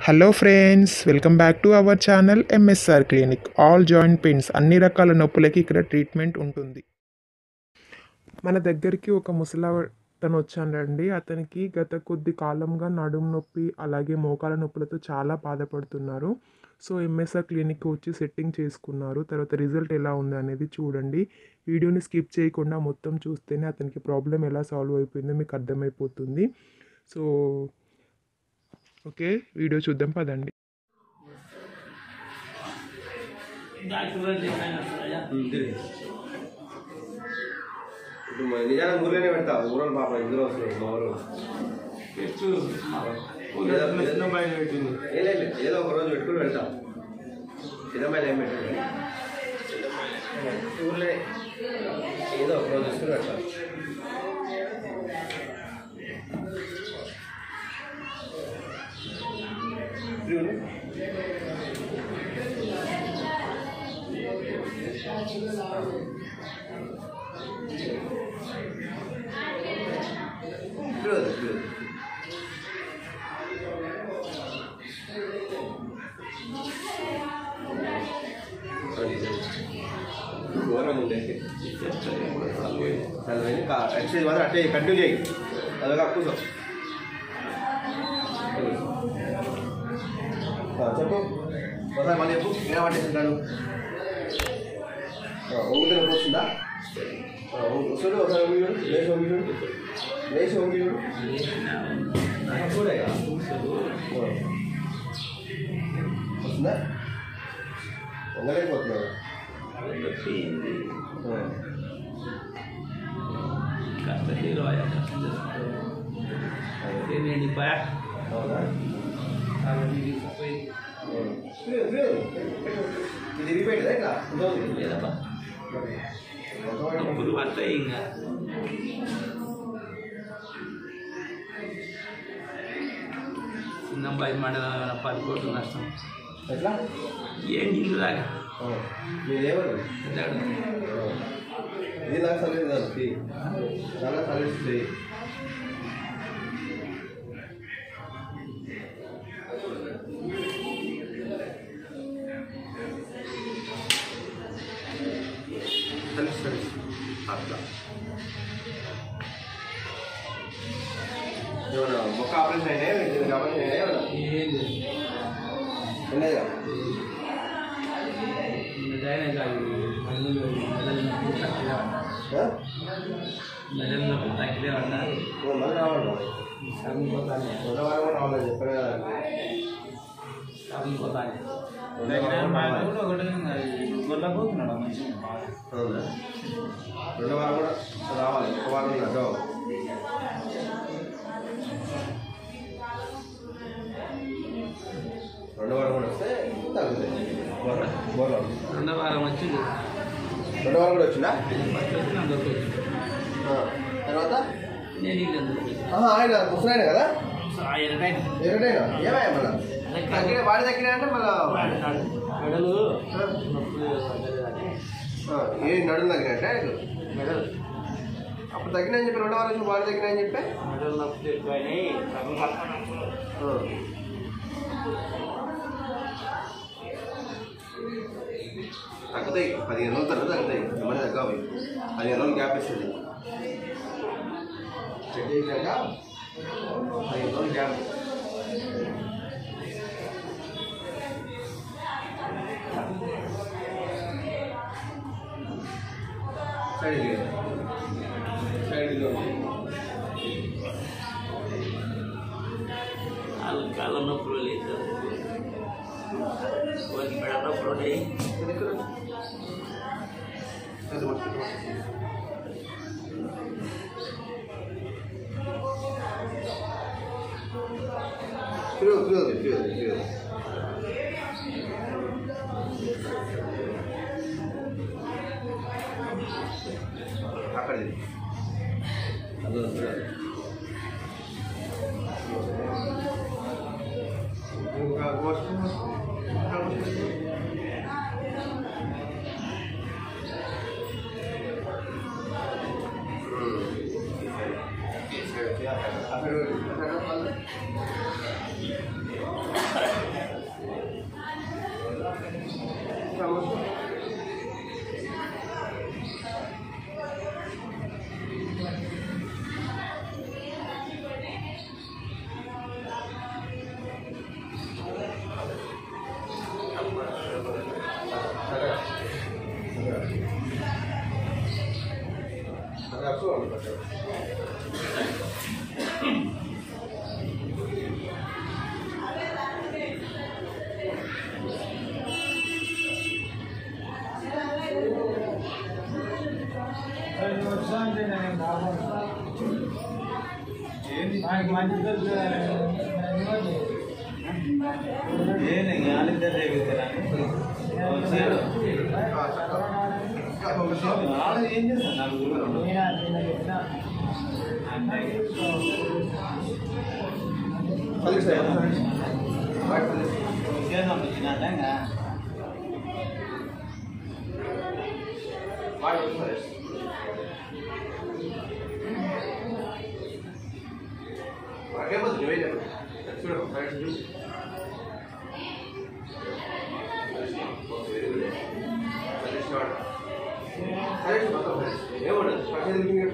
Hello friends welcome back to our channel MSR clinic all joint pains అన్ని రకాల నొప్పులకి ఇక్కడ treatment ఉంటుంది మన దగ్గరికి ఒక ముసలాతను వచ్చాడండి అతనికి గత కొద్ది కాలంగా నడుము నొప్పి అలాగే మోకాల నొప్పులతో చాలా బాధపడుతున్నారు సో ఎంఎస్ఆర్ క్లినిక్ వచ్చి సెట్టింగ్ చేసుకున్నారు తర్వాత రిజల్ట్ ఎలా ఉంది అనేది చూడండి వీడియోని స్కిప్ చేయకుండా మొత్తం చూస్తేనే అతనికి ప్రాబ్లం ఎలా సాల్వ్ అయిపోయిందో మీకు అర్థమైపోతుంది సో ఓకే వీడియో చూద్దాం పదండి ఇప్పుడు మరి నిజానికి ఊర్లోనే పెడతా ఊరలు పాప ఇందులో వస్తుంది మా ఊరు ఏ లేదు, లేదు. ఏదో ఒక రోజు పెట్టుకుని వెళ్తాం చిన్నమ్మాయిలు ఏం పెట్టండి ఊర్లోనే ఏదో ఒక రోజు వస్తుని వెళ్తాం ఇప్పుడు ఇప్పుడు ఘోరం ఉండే చదివి ఎక్సైజ్ మాత్రం అట్టే కంటిన్యూ చేయి అదొక కూర్చో ఆ, చెప్పు ఒకసారి మళ్ళీ చెప్పు నేను పట్టేస్తున్నాను ఊపిరి నొప్పి వస్తుందా ఆ, ఊ- వస్తుండు ఒకసారి ఊగి చూడు లేచి ఊగి చూడు లేచి ఊగి చూడు ఆ, చూడే కదా. ఆ. వస్తుందా వంగలేకపోతున్నావు ఆ. అవునా? చూడు, చూడు. ఇది ఇరిగిపోయిందా ఇట్లా ఉంటుంది నొప్పులు వస్తాయి ఇంకా చిన్న పది మండల పది కోట్లు నష్టం ఎట్లా ఏం నీళ్ళు దాకా ఆ. మీదేమన్నా ఇది నాకు సర్వీస్ కాదు ఫ్రీ చాలా సర్వీస్ ఫ్రీ సర్వీస్ సర్వీస్ అట్లా ఏమన్నా మొక్క ఆపరేషన్ అయినాయా దీనికి ఆపరేషన్ అయినాయా ఏమన్నా ఏం లేదు ఉన్నాయిగా నిజాయినా కాదు మందులు మెడల నొప్పి తగ్గిలే పడ్డా ఆ? మెడల నొప్పి తగ్గిలే పడ్డా ఓ, మళ్ళీ రావాలి సరిపోతానే రెండో వారం కూడా రావాలి చెప్పాను కదా సరిపోతానే రెండో వారం కూడా రావాలి. గొల్లపోతున్నాడు మంచిగా అవునా? రెండో వారం కూడా రావాలి ఒక వారం ఉన్నట్టు రెండో వారం కూడా వస్తే తగ్గుతాయి బోర్ల- బోర్ల. రెండో వారం వచ్చింది రెండో వారం కూడా వచ్చిందా ఫస్ట్ వచ్చి అందరికి వచ్చింది ఆ. తర్వాత నేను ఇల్లు అందరికి వచ్చింది ఆహా, ఆయన ముసలాయన కదా ఎరటైన ఎరటైనా ఏమయ్యా మళ్ళా తగ్గిన వాడి తగ్గిన అంటే మళ్ళా మెడలు నొప్పులు తగ్గలేదని ఆ, ఏ నడుము తగ్గినట్టే మెడలు అప్పుడు తగ్గిన అని చెప్పి రెండో వారం వచ్చి వాడి తగ్గిన అని చెప్పి మెడలు నొప్పులు ఎక్కువైనాయి సగం పక్కన ఆ. తగ్గుతాయి పదిహేను రోజుల తర్వాత తగ్గుతాయి ఏమైనా తగ్గవు పదిహేను రోజులు గ్యాప్ ఇస్తుంది చెక్ చేసినాక పదిహేను రోజులు గ్యాప్ సైడ్ లేదు సైడ్లో కాళ్ళ కాళ్ళ నొప్పులు లేదు వాళ్ళకి మెడ నొప్పులు ఉన్నాయి Frio, frio, frio, frio. అక్కడ అదో ఇంకా కోసం అక్కడ కలిసి బయట కలిసి బయట కలిసి అదే బస్ నువ్వే చెప్పు చూడు బయట చూడు ఏమన్నా పక్కన తిరిగి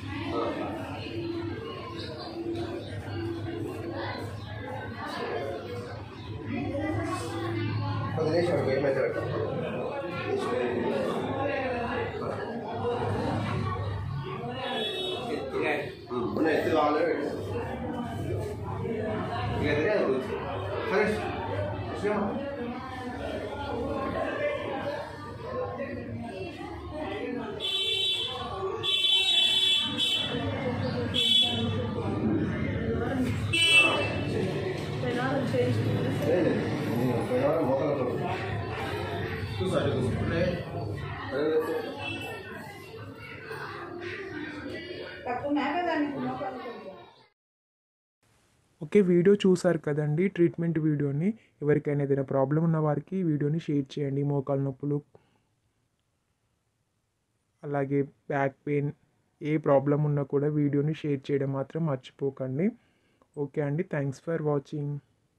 పది నిమిషాలు ఏమైతే పెట్టాం ఉన్న ఎత్తు ఆల్రెడీ పెట్టాం ఇక ఎదురే అది కూర్చో. సరే విషయం లేదు పోయినవారం మోకాళ్ళతో చూసారు చూసుకుంటే ఓకే వీడియో చూసారు కదండి ట్రీట్మెంట్ వీడియోని ఎవరికైనా ఏదైనా ప్రాబ్లం ఉన్న వారికి ఈ వీడియోని షేర్ చేయండి మోకాలు నొప్పులు అలాగే బ్యాక్ పెయిన్ ఏ ప్రాబ్లం ఉన్నా కూడా వీడియోని షేర్ చేయడం మాత్రం మర్చిపోకండి ఓకే అండి thanks for watching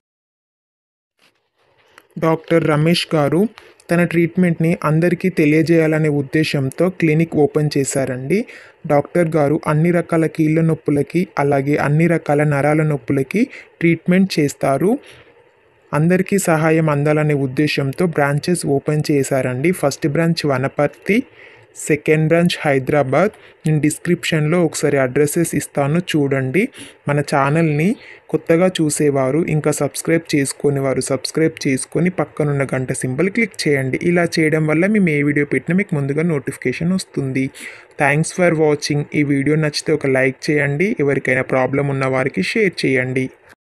doctor Ramesh గారు తన ట్రీట్మెంట్ని అందరికీ తెలియజేయాలనే ఉద్దేశంతో క్లినిక్ ఓపెన్ చేశారండి డాక్టర్ గారు అన్ని రకాల కీళ్ళ నొప్పులకి అలాగే అన్ని రకాల నరాల నొప్పులకి ట్రీట్మెంట్ చేస్తారు అందరికీ సహాయం అందాలనే ఉద్దేశంతో బ్రాంచెస్ ఓపెన్ చేశారండి first branch Wanaparthy second branch Hyderabad నేను డిస్క్రిప్షన్లో ఒకసారి అడ్రసెస్ ఇస్తాను చూడండి మన ఛానల్ని కొత్తగా చూసేవారు ఇంకా సబ్స్క్రైబ్ చేసుకొని వారు సబ్స్క్రైబ్ చేసుకొని పక్కనున్న గంట సింబల్ క్లిక్ చేయండి ఇలా చేయడం వల్ల మేము ఏ వీడియో పెట్టినా మీకు ముందుగా నోటిఫికేషన్ వస్తుంది థ్యాంక్స్ ఫర్ వాచింగ్ ఈ వీడియో నచ్చితే ఒక లైక్ చేయండి ఎవరికైనా ప్రాబ్లం ఉన్న వారికి షేర్ చేయండి